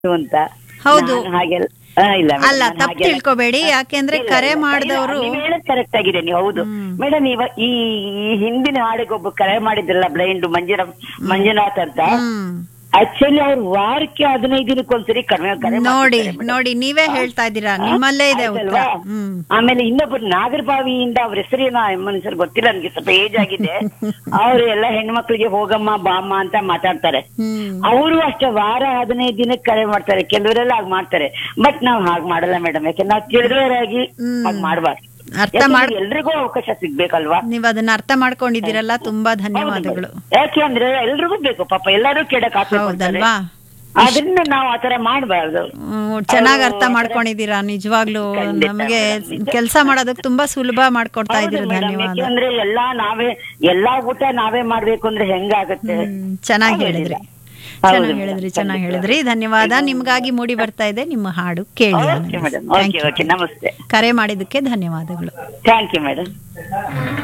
ಅಂತ ಹೌದು. ನಾನು ಹಾಗೆಲ್ಲ ಆ, ಇಲ್ಲ madam, ಅಲ್ಲ ನಾನು ತಪ್ಪು ಹಾಗೆಲ್ಲ- ತಿಳ್ಕೊಬೇಡಿ ಯಾಕೆಂದ್ರೆ ಇಲ್ಲ, ಕರೆ ಇಲ್ಲ, ಮಾಡಿದವರು ಇಲ್ಲ, ನೀವ್ ಹೇಳೋದ್ ಕರೆಕ್ಟ್ ಆಗಿದೆ ನೀವು ಹೌದು ಮೇಡಮ್ ಇವ ಈ ಈ ಹಿಂದಿನ ಹಾಡಿಗೆ ಒಬ್ಬ ಕರೆ ಮಾಡಿದ್ರಲ್ಲ ಬ್ಲೈಂಡ್ ಮಂಜುನಾ ಮಂಜುನಾಥ್ ಅಂತ ಹ್ಮ್ ಆಕ್ಚುಲಿ ಅವ್ರು ವಾರಕ್ಕೆ ಹದಿನೈದು ದಿನಕ್ಕೊಂದ್ಸರಿ ಕಡಿಮೆ ಕರೆ ನೋಡಿ ಮಾಡ್ತಿದ್ದಾರೆ madam. ನೋಡಿ ನೀವೇ ಹೇಳ್ತಾ ಇದ್ದೀರಾ ನಿಮ್ಮಲ್ಲೇ ಇದೆ ಉತ್ತರ ಆಯ್ತಲ್ವಾ? ಹ್ಮ್ ಆಮೇಲೆ ಇನ್ನೊಬ್ರು ನಾಗರಬಾವಿಯಿಂದ ಅವ್ರ ಹೆಸರೇನೋ ಮನುಷ್ಯರು ಗೊತ್ತಿಲ್ಲ ನನ್ಗೆ ಸ್ವಲ್ಪ ಏಜ್ ಆಗಿದೆ ಅವ್ರು ಎಲ್ಲ ಹೆಣ್ಮಕ್ಳಿಗೆ ಹೋಗಮ್ಮ ಬಾಮ್ಮ ಅಂತ ಮಾತಾಡ್ತಾರೆ ಹ್ಮ್ ಅವರು ಅಷ್ಟೇ ವಾರ ಹದಿನೈದು ದಿನಕ್ಕೆ ಕರೆ ಮಾಡ್ತಾರೆ ಕೆಲವರೆಲ್ಲ ಹಾಗೆ ಮಾಡ್ತಾರೆ ಬಟ್ ನಾವ್ ಹಾಗೆ ಮಾಡಲ್ಲ ಮೇಡಮ್ ಯಾಕೆ ನಾವು ತಿಳಿದವರಾಗಿ ಹಾಗೆ ಮಾಡ್ಬಾರ್ದು ಅರ್ಥ ಮಾಡ್ ಎಲ್ರಿಗೂ ಅವಕಾಶ ಸಿಗ್ಬೇಕಲ್ವಾ ನೀವ್ ಅದನ್ನ ಅರ್ಥ ಮಾಡ್ಕೊಂಡಿದ್ದೀರಲ್ಲ ತುಂಬಾ ಧನ್ಯವಾದಗಳು ಯಾಕೆ ಅಂದ್ರೆ ಎಲ್ರಿಗೂ ಬೇಕು ಪಾಪ ಎಲ್ಲರೂ ಕೆಡಕ್ ಆಸೆ ಪಡ್ತಾರೆ ಹೌದಲ್ವಾ ಅದನ್ನ ನಾವು ಆತರ ಮಾಡಬಾರ್ದು ಚೆನ್ನಾಗಿ ಅರ್ಥ ಮಾಡ್ಕೊಂಡಿದ್ದೀರಾ ನಿಜವಾಗ್ಲೂ ಖಂಡಿತ ನಮಗೆ madam, ಕೆಲಸ ಮಾಡೋದಕ್ ತುಂಬಾ ಸುಲಭ ಮಾಡ್ಕೊಡ್ತಾ ಇದ್ದೀರಾ ಧನ್ಯವಾದ ಯಾಕೆಂದ್ರೆ ಎಲ್ಲಾ ನಾವೇ ಎಲ್ಲಾ ಊಟ ನಾವೇ ಮಾಡ್ಬೇಕು ಅಂದ್ರೆ ಹೆಂಗಾಗತ್ತೆ ಹ್ಮ್, ಚೆನ್ನಾಗಿ ಹೇಳಿದ್ರಿ ಹೌದು ಚೆನ್ನಾಗಿ madam, ಹೇಳಿದ್ರಿ ಚೆನ್ನಾಗಿ ಹೇಳಿದ್ರಿ ಧನ್ಯವಾದ ನಿಮ್ಗಾಗಿ ಮೂಡಿ ಬರ್ತಾ ಇದೆ ನಿಮ್ಮ ಹಾಡು ಕೇಳಿ ಓಕೆ ಆನಂದಿಸಿ. Madam Thank okay you. Okay ನಮಸ್ತೆ ಕರೆ ಮಾಡಿದ್ದಕ್ಕೆ ಧನ್ಯವಾದಗಳು ಥ್ಯಾಂಕ್ ಯು ಮೇಡಮ್